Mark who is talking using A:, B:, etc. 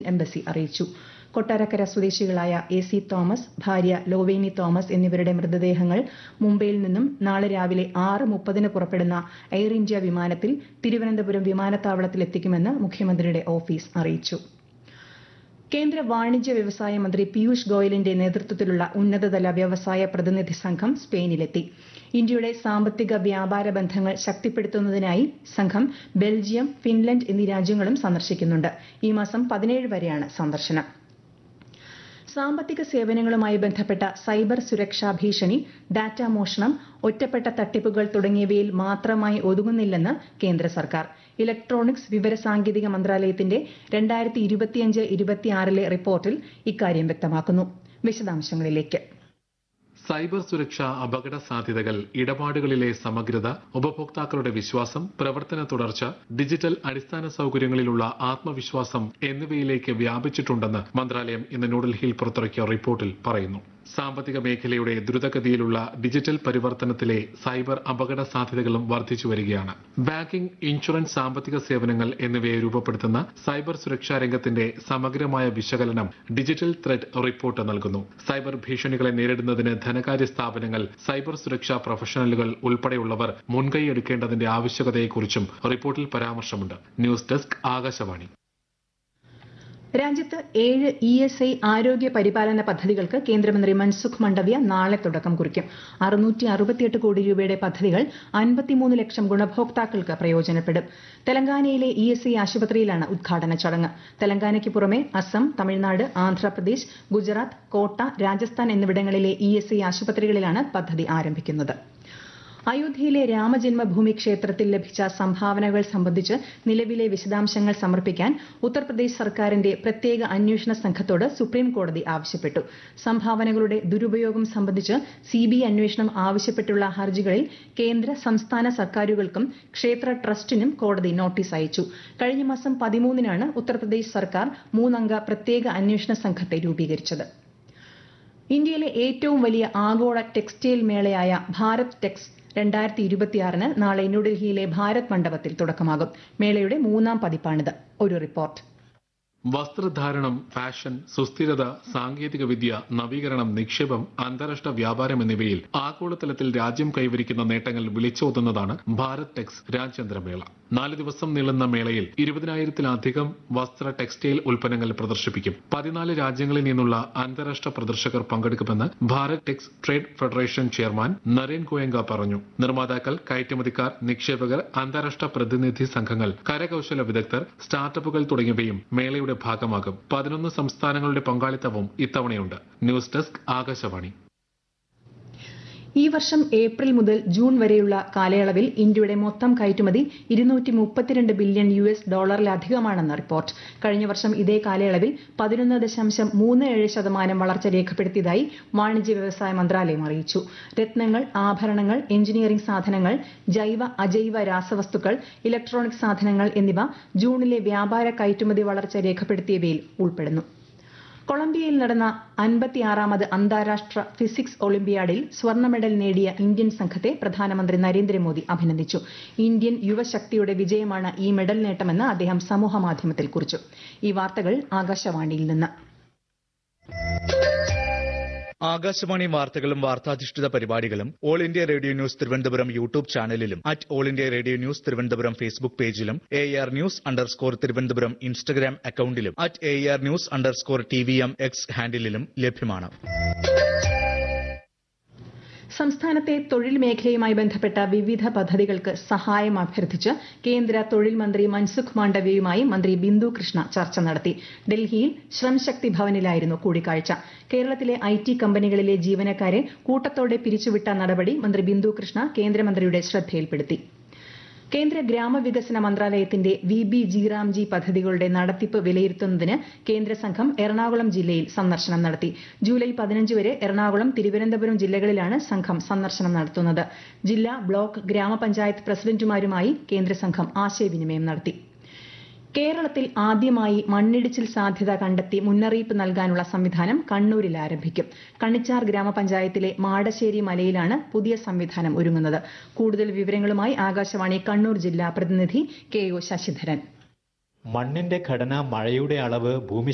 A: embassy അറിയിച്ചു കൊട്ടാരക്കര സ്വദേശികളായ A C Thomas ഭാര്യ ലോവേനി തോമസ് എന്നിവരുടെ മൃതദേഹങ്ങൾ മുംബൈയിൽ നിന്നും നാളെ രാവിലെ ആറ് മുപ്പതിന് പുറപ്പെടുന്ന എയർ ഇന്ത്യ വിമാനത്തിൽ തിരുവനന്തപുരം വിമാനത്താവളത്തിൽ എത്തിക്കുമെന്ന് മുഖ്യമന്ത്രിയുടെ ഓഫീസ് അറിയിച്ചു കേന്ദ്ര വാണിജ്യ വ്യവസായ മന്ത്രി പീയൂഷ് ഗോയലിന്റെ നേതൃത്വത്തിലുള്ള ഉന്നതതല വ്യവസായ പ്രതിനിധി സംഘം സ്പെയിനിലെത്തി ഇന്ത്യയുടെ സാമ്പത്തിക വ്യാപാര ബന്ധങ്ങൾ ശക്തിപ്പെടുത്തുന്നതിനായി സംഘം ബെൽജിയം ഫിൻലൻഡ് എന്നീ രാജ്യങ്ങളും സന്ദർശിക്കുന്നുണ്ട് ഈ മാസം പതിനേഴ് വരെയാണ് സന്ദർശനം സാമ്പത്തിക സേവനങ്ങളുമായി ബന്ധപ്പെട്ട സൈബർ സുരക്ഷാ ഭീഷണി ഡാറ്റ മോഷണം ഒറ്റപ്പെട്ട തട്ടിപ്പുകൾ തുടങ്ങിയവയിൽ മാത്രമായി ഒതുങ്ങുന്നില്ലെന്ന് കേന്ദ്ര സർക്കാർ ഇലക്ട്രോണിക്സ് വിവരസാങ്കേതിക മന്ത്രാലയത്തിന്റെ രണ്ടായിരത്തി ഇരുപത്തിയഞ്ച് ഇരുപത്തിയാറിലെ റിപ്പോർട്ടിൽ ഇക്കാര്യം വ്യക്തമാക്കുന്നു വിശദാംശങ്ങളിലേക്ക്
B: സൈബർ സുരക്ഷ അപകട സാധ്യതകൾ ഇടപാടുകളിലെ സമഗ്രത ഉപഭോക്താക്കളുടെ വിശ്വാസം പ്രവർത്തന തുടർച്ച ഡിജിറ്റൽ അടിസ്ഥാന സൌകര്യങ്ങളിലുള്ള ആത്മവിശ്വാസം എന്നിവയിലേക്ക് വ്യാപിച്ചിട്ടുണ്ടെന്ന് മന്ത്രാലയം ഇന്ന് ന്യൂഡൽഹിയിൽ പുറത്തിറക്കിയ റിപ്പോർട്ടിൽ പറയുന്നു സാമ്പത്തിക മേഖലയുടെ ദ്രുതഗതിയിലുള്ള ഡിജിറ്റൽ പരിവർത്തനത്തിലെ സൈബർ അപകട സാധ്യതകളും വർദ്ധിച്ചു വരികയാണ് ബാങ്കിംഗ് ഇൻഷുറൻസ് സാമ്പത്തിക സേവനങ്ങൾ എന്നിവയെ രൂപപ്പെടുത്തുന്ന സൈബർ സുരക്ഷാ രംഗത്തിന്റെ സമഗ്രമായ വിശകലനം ഡിജിറ്റൽ ത്രെഡ് റിപ്പോർട്ട് നൽകുന്നു സൈബർ ഭീഷണികളെ നേരിടുന്നതിന് ധനകാര്യ സ്ഥാപനങ്ങൾ സൈബർ സുരക്ഷാ പ്രൊഫഷണലുകൾ ഉൾപ്പെടെയുള്ളവർ മുൻകൈയെടുക്കേണ്ടതിന്റെ ആവശ്യകതയെക്കുറിച്ചും റിപ്പോർട്ടിൽ പരാമർശമുണ്ട് ന്യൂസ് ഡെസ്ക് ആകാശവാണി
A: രാജ്യത്ത് ഏഴ് ഇ എസ് ഐ ആരോഗ്യ പരിപാലന പദ്ധതികൾക്ക് കേന്ദ്രമന്ത്രി മൻസുഖ് മണ്ഡവ്യ നാളെ തുടക്കം കുറിക്കും അറുന്നൂറ്റി അറുപത്തിയെട്ട് കോടി രൂപയുടെ പദ്ധതികൾ അൻപത്തിമൂന്ന് ലക്ഷം ഗുണഭോക്താക്കൾക്ക് പ്രയോജനപ്പെടും തെലങ്കാനയിലെ ഇ എസ് ഐ ആശുപത്രിയിലാണ് ഉദ്ഘാടന ചടങ്ങ് തെലങ്കാനയ്ക്ക് പുറമെ അസം തമിഴ്നാട് ആന്ധ്രാപ്രദേശ് ഗുജറാത്ത് കോട്ട രാജസ്ഥാൻ എന്നിവിടങ്ങളിലെ ഇ എസ് ഐ ആശുപത്രികളിലാണ് പദ്ധതി ആരംഭിക്കുന്നത് അയോധ്യയിലെ രാമജന്മഭൂമി ക്ഷേത്രത്തിൽ ലഭിച്ച സംഭാവനകൾ സംബന്ധിച്ച് നിലവിലെ വിശദാംശങ്ങൾ സമർപ്പിക്കാൻ ഉത്തർപ്രദേശ് സർക്കാരിന്റെ പ്രത്യേക അന്വേഷണ സംഘത്തോട് സുപ്രീം കോടതി ആവശ്യപ്പെട്ടു സംഭാവനകളുടെ ദുരുപയോഗം സംബന്ധിച്ച് സിബിഐ അന്വേഷണം ആവശ്യപ്പെട്ടുള്ള ഹർജികളിൽ കേന്ദ്ര സംസ്ഥാന സർക്കാരുകൾക്കും ക്ഷേത്ര ട്രസ്റ്റിനും കോടതി നോട്ടീസ് അയച്ചു കഴിഞ്ഞ മാസം പതിമൂന്നിനാണ് ഉത്തർപ്രദേശ് സർക്കാർ മൂന്നംഗ പ്രത്യേക അന്വേഷണ സംഘത്തെ രൂപീകരിച്ചത് ഇന്ത്യയിലെ ഏറ്റവും വലിയ ആഗോള ടെക്സ്റ്റൈൽ മേളയായ ഭാരത് ടെക്സ് രണ്ടായിരത്തി ഇരുപത്തിയാറിന് നാളെ ന്യൂഡൽഹിയിലെ ഭാരത് മണ്ഡപത്തിൽ തുടക്കമാകും മേളയുടെ മൂന്നാം പതിപ്പാണിത് ഒരു റിപ്പോർട്ട്
B: വസ്ത്രധാരണം ഫാഷൻ സുസ്ഥിരത സാങ്കേതിക വിദ്യ നവീകരണം നിക്ഷേപം അന്താരാഷ്ട്ര വ്യാപാരം എന്നിവയിൽ ആഗോളതലത്തിൽ രാജ്യം കൈവരിക്കുന്ന നേട്ടങ്ങൾ വിളിച്ചോതുന്നതാണ് ഭാരത് ടെക്സ് രാജ്യാന്തരമേള നാല് ദിവസം നീളുന്ന മേളയിൽ ഇരുപതിനായിരത്തിലധികം വസ്ത്ര ടെക്സ്റ്റൈൽ ഉൽപ്പന്നങ്ങൾ പ്രദർശിപ്പിക്കും പതിനാല് രാജ്യങ്ങളിൽ നിന്നുള്ള അന്താരാഷ്ട്ര പ്രദർശകർ പങ്കെടുക്കുമെന്ന് Bharat Tex trade federation chairman Naren Goenka പറഞ്ഞു നിർമ്മാതാക്കൾ കയറ്റുമതിക്കാർ നിക്ഷേപകർ അന്താരാഷ്ട്ര പ്രതിനിധി സംഘങ്ങൾ കരകൌശല വിദഗ്ധർ സ്റ്റാർട്ടപ്പുകൾ തുടങ്ങിയവയും മേളയുടെ ഭാഗമാകും പതിനൊന്ന് സംസ്ഥാനങ്ങളുടെ പങ്കാളിത്തവും ഇത്തവണയുണ്ട് ന്യൂസ് ഡെസ്ക് ആകാശവാണി
A: ഈ വർഷം ഏപ്രിൽ മുതൽ ജൂൺ വരെയുള്ള കാലയളവിൽ ഇന്ത്യയുടെ മൊത്തം കയറ്റുമതി ഇരുന്നൂറ്റി മുപ്പത്തിരണ്ട് ബില്യൺ യു എസ് ഡോളറിലധികമാണെന്ന് റിപ്പോർട്ട് കഴിഞ്ഞ വർഷം ഇതേ കാലയളവിൽ പതിനൊന്ന് ദശാംശം മൂന്ന് ഏഴ് ശതമാനം വളർച്ച രേഖപ്പെടുത്തിയതായി വാണിജ്യ വ്യവസായ മന്ത്രാലയം അറിയിച്ചു രത്നങ്ങൾ ആഭരണങ്ങൾ എഞ്ചിനീയറിംഗ് സാധനങ്ങൾ ജൈവ അജൈവ രാസവസ്തുക്കൾ ഇലക്ട്രോണിക് സാധനങ്ങൾ എന്നിവ ജൂണിലെ വ്യാപാര കയറ്റുമതി വളർച്ച രേഖപ്പെടുത്തിയവയിൽ ഉൾപ്പെടുന്നു കൊളംബിയയിൽ നടന്ന അൻപത്തിയാറാമത് അന്താരാഷ്ട്ര ഫിസിക്സ് ഒളിമ്പ്യാഡിൽ സ്വർണ്ണ മെഡൽ നേടിയ ഇന്ത്യൻ സംഘത്തെ പ്രധാനമന്ത്രി നരേന്ദ്രമോദി അഭിനന്ദിച്ചു ഇന്ത്യൻ യുവശക്തിയുടെ വിജയമാണ് ഈ മെഡൽ നേട്ടമെന്ന് അദ്ദേഹം സമൂഹമാധ്യമത്തിൽ കുറിച്ചു ഈ വാർത്തകൾ ആകാശവാണിയിൽ നിന്ന്
C: ആകാശവാണി വാർത്തകളും വാർത്താധിഷ്ഠിത പരിപാടികളും all India radio news Thiruvananthapuram YouTube ചാനലിലും at all India radio news Thiruvananthapuram Facebook പേജിലും A R news underscore Thiruvananthapuram Instagram അക്കൌണ്ടിലും at A R news underscore T V M X ഹാൻഡിലും ലഭ്യമാണ്
A: സംസ്ഥാനത്തെ തൊഴിൽ മേഖലയുമായി ബന്ധപ്പെട്ട വിവിധ പദ്ധതികൾക്ക് സഹായം അഭ്യർത്ഥിച്ച് കേന്ദ്ര തൊഴിൽ മന്ത്രി മൻസുഖ് മാണ്ഡവ്യയുമായി മന്ത്രി ബിന്ദു കൃഷ്ണ ചർച്ച നടത്തി ഡൽഹിയിൽ ശ്രംശക്തി ഭവനിലായിരുന്നു കൂടിക്കാഴ്ച കേരളത്തിലെ ഐ ടി കമ്പനികളിലെ ജീവനക്കാരെ കൂട്ടത്തോടെ പിരിച്ചുവിട്ട നടപടി മന്ത്രി ബിന്ദു കൃഷ്ണ കേന്ദ്രമന്ത്രിയുടെ ശ്രദ്ധയിൽപ്പെടുത്തി കേന്ദ്ര ഗ്രാമവികസന മന്ത്രാലയത്തിന്റെ വി ബി ജിറാംജി പദ്ധതികളുടെ നടത്തിപ്പ് വിലയിരുത്തുന്നതിന് കേന്ദ്ര സംഘം എറണാകുളം ജില്ലയിൽ സന്ദർശനം നടത്തി ജൂലൈ പതിനഞ്ച് വരെ എറണാകുളം തിരുവനന്തപുരം ജില്ലകളിലാണ് സംഘം സന്ദർശനം നടത്തുന്നത് ജില്ലാ ബ്ലോക്ക് ഗ്രാമപഞ്ചായത്ത് പ്രസിഡന്റുമാരുമായി കേന്ദ്ര സംഘം ആശയവിനിമയം നടത്തി കേരളത്തിൽ ആദ്യമായി മണ്ണിടിച്ചിൽ സാധ്യത കണ്ടെത്തി മുന്നറിയിപ്പ് നൽകാനുള്ള സംവിധാനം കണ്ണൂരിൽ ആരംഭിക്കും കണിച്ചാർ ഗ്രാമപഞ്ചായത്തിലെ മാടശ്ശേരി മലയിലാണ് പുതിയ സംവിധാനം ഒരുങ്ങുന്നത് കൂടുതൽ വിവരങ്ങളുമായി ആകാശവാണി കണ്ണൂർ ജില്ലാ പ്രതിനിധി കെ ഒ ശശിധരൻ
D: മണ്ണിന്റെ ഘടന മഴയുടെ അളവ് ഭൂമി